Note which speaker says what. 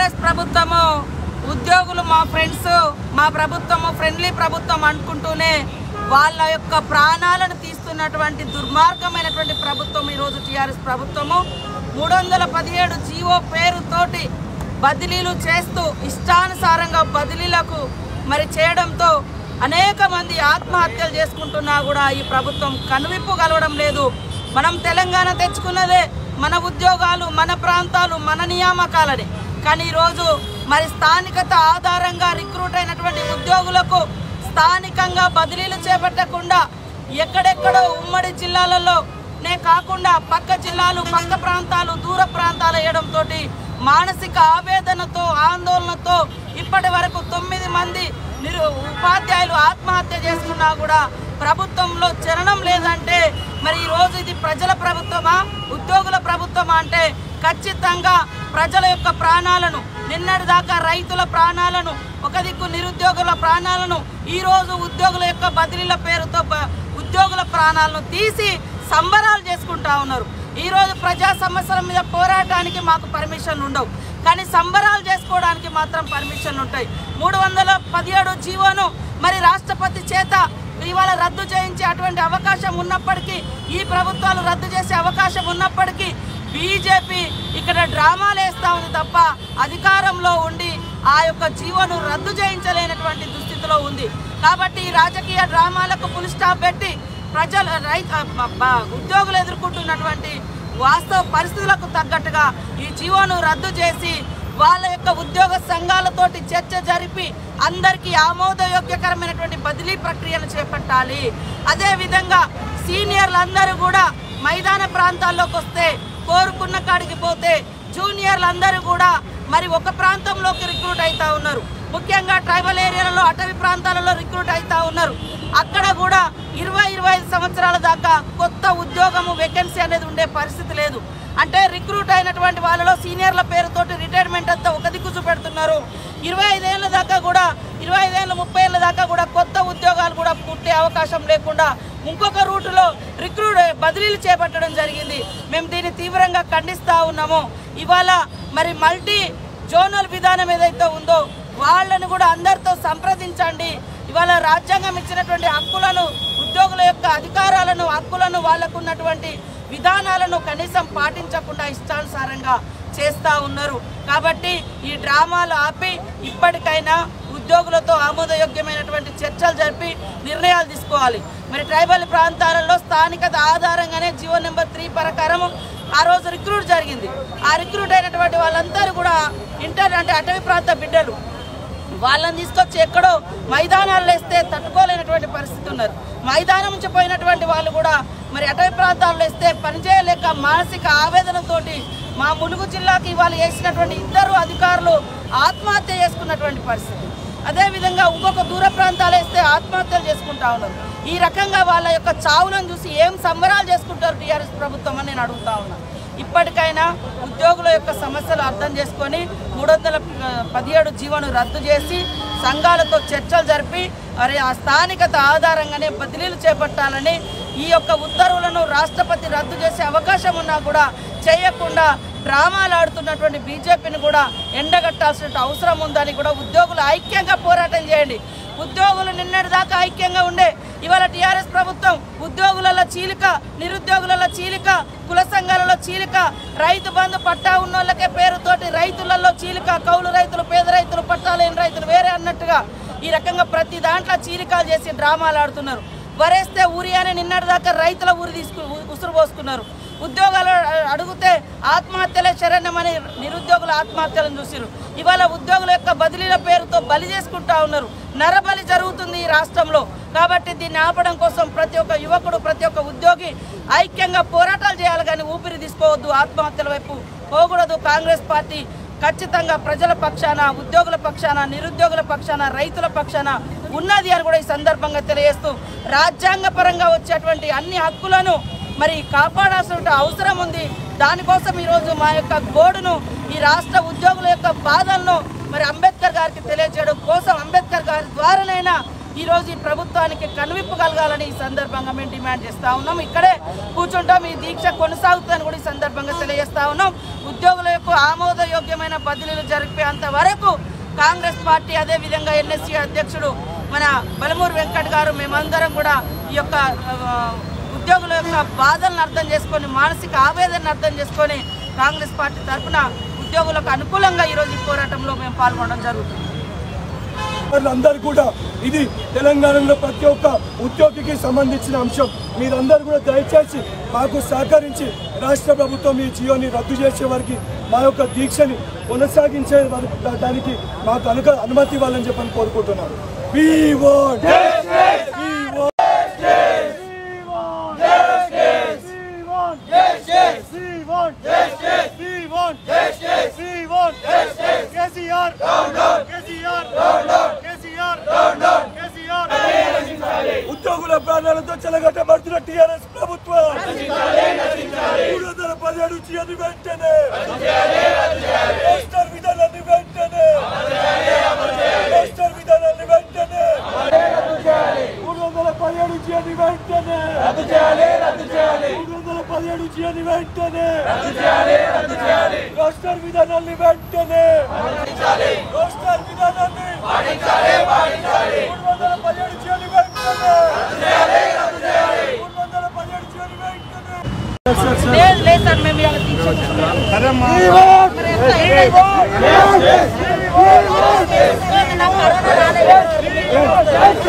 Speaker 1: TRS ప్రభుత్వము ఉద్యోగులు మా ఫ్రెండ్స్ మా ప్రభుత్వము ఫ్రెండ్లీ ప్రభుత్వం అనుకుంటూనే వాళ్ళ యొక్క ప్రాణాలను తీస్తున్నటువంటి దుర్మార్గమైనటువంటి ప్రభుత్వం ఈరోజు టిఆర్ఎస్ ప్రభుత్వము మూడు వందల పదిహేడు జీవో పేరుతోటి బదిలీలు చేస్తూ ఇష్టానుసారంగా బదిలీలకు మరి చేయడంతో అనేక మంది ఆత్మహత్యలు చేసుకుంటున్నా కూడా ఈ ప్రభుత్వం కనువిప్పు కలవడం లేదు మనం తెలంగాణ తెచ్చుకున్నదే మన ఉద్యోగాలు మన ప్రాంతాలు మన నియామకాలని కానీ ఈరోజు మరి స్థానికత ఆధారంగా రిక్రూట్ అయినటువంటి ఉద్యోగులకు స్థానికంగా బదిలీలు చేపట్టకుండా ఎక్కడెక్కడో ఉమ్మడి జిల్లాలలో నే కాకుండా పక్క జిల్లాలు పక్క ప్రాంతాలు దూర ప్రాంతాలు వేయడంతో మానసిక ఆవేదనతో ఆందోళనతో ఇప్పటి వరకు తొమ్మిది మంది నిరు ఉపాధ్యాయులు ఆత్మహత్య చేసుకున్నా కూడా ప్రభుత్వంలో చలనం లేదంటే మరి ఈ రోజు ఇది ప్రజల ప్రభుత్వమా ఉద్యోగుల ప్రభుత్వమా అంటే ఖచ్చితంగా ప్రజల యొక్క ప్రాణాలను నిన్నటి దాకా రైతుల ప్రాణాలను ఒక దిక్కు నిరుద్యోగుల ప్రాణాలను ఈ రోజు ఉద్యోగుల యొక్క బదిలీల పేరుతో బ- ఉద్యోగుల ప్రాణాలను తీసి సంబరాలు చేసుకుంటా ఉన్నారు ఈ రోజు ప్రజా సమస్యల మీద పోరాటానికి మాకు పర్మిషన్లు ఉండవు కానీ సంబరాలు చేసుకోవడానికి మాత్రం పర్మిషన్లు ఉంటాయి మూడు వందల పదిహేడు జీవోను మరి రాష్ట్రపతి చేత ఇవాళ రద్దు చేయించే అటువంటి అవకాశం ఉన్నప్పటికీ ఈ ప్రభుత్వాలు రద్దు చేసే అవకాశం ఉన్నప్పటికీ బీజేపీ ఇక్కడ డ్రామాలు వేస్తా ఉంది తప్ప అధికారంలో ఉండి ఆ యొక్క జీవోను రద్దు చేయించలేనటువంటి దుస్థితిలో ఉంది కాబట్టి ఈ రాజకీయ డ్రామాలకు ఫుల్ స్టాప్ పెట్టి ప్రజలు రైతు ఉద్యోగులు ఎదుర్కొంటున్నటువంటి వాస్తవ పరిస్థితులకు తగ్గట్టుగా ఈ జీవోను రద్దు చేసి వాళ్ళ యొక్క ఉద్యోగ సంఘాలతోటి చర్చ జరిపి అందరికీ ఆమోదయోగ్యకరమైనటువంటి బదిలీ ప్రక్రియను చేపట్టాలి అదేవిధంగా సీనియర్లు అందరూ కూడా మైదాన ప్రాంతాల్లోకి వస్తే కోరుకున్న కాడికి పోతే జూనియర్లు అందరూ కూడా మరి ఒక ప్రాంతంలోకి రిక్రూట్ అవుతా ఉన్నారు ముఖ్యంగా ట్రైబల్ ఏరియాలలో అటవీ ప్రాంతాలలో రిక్రూట్ అవుతా ఉన్నారు అక్కడ కూడా ఇరవై ఇరవై ఐదు సంవత్సరాల దాకా కొత్త ఉద్యోగము వేకెన్సీ అనేది ఉండే పరిస్థితి లేదు అంటే రిక్రూట్ అయినటువంటి వాళ్ళలో సీనియర్ల పేరుతోటి రిటైర్మెంట్ అంతా ఒక దిక్కు చూపెడుతున్నారు ఇరవై ఐదేళ్ల దాకా కూడా ఇరవై ఐదేళ్ళ ముప్పై ఏళ్ళ దాకా కూడా కొత్త ఉద్యోగాలు కూడా పుట్టే అవకాశం లేకుండా ఇంకొక రూటులో రిక్రూట్ బదిలీలు చేపట్టడం జరిగింది మేము దీన్ని తీవ్రంగా ఖండిస్తా ఉన్నాము ఇవాళ మరి మల్టీ జోనల్ విధానం ఏదైతే ఉందో వాళ్ళను కూడా అందరితో సంప్రదించండి ఇవాళ రాజ్యాంగం ఇచ్చినటువంటి హక్కులను ఉద్యోగుల యొక్క అధికారాలను హక్కులను వాళ్ళకు ఉన్నటువంటి విధానాలను కనీసం పాటించకుండా ఇష్టానుసారంగా చేస్తూ ఉన్నారు కాబట్టి ఈ డ్రామాలు ఆపి ఇప్పటికైనా ఉద్యోగులతో ఆమోదయోగ్యమైనటువంటి చర్చలు జరిపి నిర్ణయాలు తీసుకోవాలి మరి ట్రైబల్ ప్రాంతాలలో స్థానికత ఆధారంగానే జియో నెంబర్ త్రీ ప్రకారం ఆ రోజు రిక్రూట్ జరిగింది ఆ రిక్రూట్ అయినటువంటి వాళ్ళందరూ కూడా ఇంటర్ అంటే అటవీ ప్రాంత బిడ్డలు వాళ్ళని తీసుకొచ్చి ఎక్కడో మైదానాలు వేస్తే తట్టుకోలేనటువంటి పరిస్థితి ఉన్నారు మైదానం నుంచి పోయినటువంటి వాళ్ళు కూడా మరి అటవీ ప్రాంతాల్లో వేస్తే పనిచేయలేక మానసిక ఆవేదనతోటి మా ములుగు జిల్లాకి ఇవాళ వేసినటువంటి ఇద్దరు అధికారులు ఆత్మహత్య చేసుకున్నటువంటి పరిస్థితి అదేవిధంగా ఇంకొక దూర ప్రాంతాలు వేస్తే ఆత్మహత్యలు చేసుకుంటా ఉన్నారు ఈ రకంగా వాళ్ళ యొక్క చావులను చూసి ఏం సంబరాలు చేసుకుంటారు టీఆర్ఎస్ ప్రభుత్వం అని నేను అడుగుతా ఉన్నాను ఇప్పటికైనా ఉద్యోగుల యొక్క సమస్యలు అర్థం చేసుకొని మూడు వందల పదిహేడు జీవోను రద్దు చేసి సంఘాలతో చర్చలు జరిపి మరి ఆ స్థానికత ఆధారంగానే బదిలీలు చేపట్టాలని ఈ యొక్క ఉత్తర్వులను రాష్ట్రపతి రద్దు చేసే అవకాశం ఉన్నా కూడా చేయకుండా డ్రామాలు ఆడుతున్నటువంటి బీజేపీని కూడా ఎండగట్టాల్సిన అవసరం ఉందని కూడా ఉద్యోగులు ఐక్యంగా పోరాటం చేయండి ఉద్యోగులు నిన్నటి దాకా ఐక్యంగా ఉండే ఇవాళ టీఆర్ఎస్ ప్రభుత్వం ఉద్యోగులలో చీలిక నిరుద్యోగులలో చీలిక కుల సంఘాలలో చీలిక రైతు బంధు పట్టా ఉన్నోళ్ళకే పేరుతోటి రైతులలో చీలిక కౌలు రైతులు పేద రైతులు పట్టా లేని రైతులు వేరే అన్నట్టుగా ఈ రకంగా ప్రతి దాంట్లో చీలికలు చేసి డ్రామాలు ఆడుతున్నారు వరేస్తే ఊరి అని నిన్నటి దాకా రైతుల ఊరి తీసుకు ఉసురు పోసుకున్నారు ఉద్యోగాలు అ- అడిగితే ఆత్మహత్యలే శరణ్యమని నిరుద్యోగుల ఆత్మహత్యలను చూసిరు ఇవాళ ఉద్యోగుల యొక్క బదిలీల పేరుతో బలి చేసుకుంటా ఉన్నారు నరబలి జరుగుతుంది ఈ రాష్ట్రంలో కాబట్టి దీన్ని ఆపడం కోసం ప్రతి ఒక్క యువకుడు ప్రతి ఒక్క ఉద్యోగి ఐక్యంగా పోరాటాలు చేయాలి కానీ ఊపిరి తీసుకోవద్దు ఆత్మహత్యల వైపు పోకూడదు కాంగ్రెస్ పార్టీ ఖచ్చితంగా ప్రజల పక్షాన ఉద్యోగుల పక్షాన నిరుద్యోగుల పక్షాన రైతుల పక్షాన ఉన్నది అని కూడా ఈ సందర్భంగా తెలియజేస్తూ రాజ్యాంగ పరంగా వచ్చేటువంటి అన్ని హక్కులను మరి కాపాడాల్సిన అవసరం ఉంది దానికోసం ఈరోజు మా యొక్క గోడును ఈ రాష్ట్ర ఉద్యోగుల యొక్క బాధలను మరి అంబేద్కర్ గారికి తెలియజేయడం కోసం అంబేద్కర్ గారి ద్వారానైనా ఈ రోజు ఈ ప్రభుత్వానికి కనువిప్పు కలగాలని ఈ సందర్భంగా మేము డిమాండ్ చేస్తా ఉన్నాం ఇక్కడే కూర్చుంటాం ఈ దీక్ష కొనసాగుతుందని కూడా ఈ సందర్భంగా తెలియజేస్తా ఉన్నాం ఉద్యోగుల యొక్క ఆమోదయోగ్యమైన బదిలీలు జరిపేంత వరకు కాంగ్రెస్ పార్టీ అదే విధంగా ఎన్ఎస్సీ అధ్యక్షుడు మన బలమూరు వెంకట్ గారు మేమందరం కూడా ఈ యొక్క ఆ, ఉద్యోగుల యొక్క బాధలను అర్థం చేసుకొని మానసిక ఆవేదనను అర్థం చేసుకొని కాంగ్రెస్ పార్టీ తరఫున ఉద్యోగులకు అనుకూలంగా ఈరోజు ఈ పోరాటంలో మేము పాల్గొనడం జరుగుతుంది
Speaker 2: అందరూ కూడా ఇది తెలంగాణలో ప్రతి ఒక్క ఉద్యోగికి సంబంధించిన అంశం మీరందరూ కూడా దయచేసి మాకు సహకరించి రాష్ట్ర ప్రభుత్వం ఈ జియోని రద్దు చేసే వారికి మా యొక్క దీక్షని కొనసాగించే వరకు దా- దానికి మాకు అనుక అనుమతి ఇవ్వాలని చెప్పని కోరుకుంటున్నాను We want justice! We want justice! We want justice! We want justice! We want justice! We want justice! We want justice! KCR down down! KCR down down! KCR down down! KCR ఉద్యోగుల ప్రాణాలతో చెలగట్టబడుతున్న TRS ప్రభుత్వం మూడు వందల పదిహేడు జీఎని వెంటనే రాష్ట్ర విధానాన్ని వెంటనే రాష్ట్ర విధానాన్ని వెంటనే మూడు వందల పదిహేడు జీఎని వెంటనే మూడు వందల పదిహేడు జీఎని వెంటనే రాష్ట్ర విధానాన్ని వెంటనే రాష్ట్ర విధానాన్ని మూడు వందల పదిహేడు జీఎని వెంటనే మూడు వందల పదిహేడు జీఎని వెంటనే
Speaker 1: లేదు లేదు సార్ మేము ఇవాళ దీక్ష చేస్తున్నాం. మరి ఎంత ఏదైతే నాకు కరోనా రాలేదు.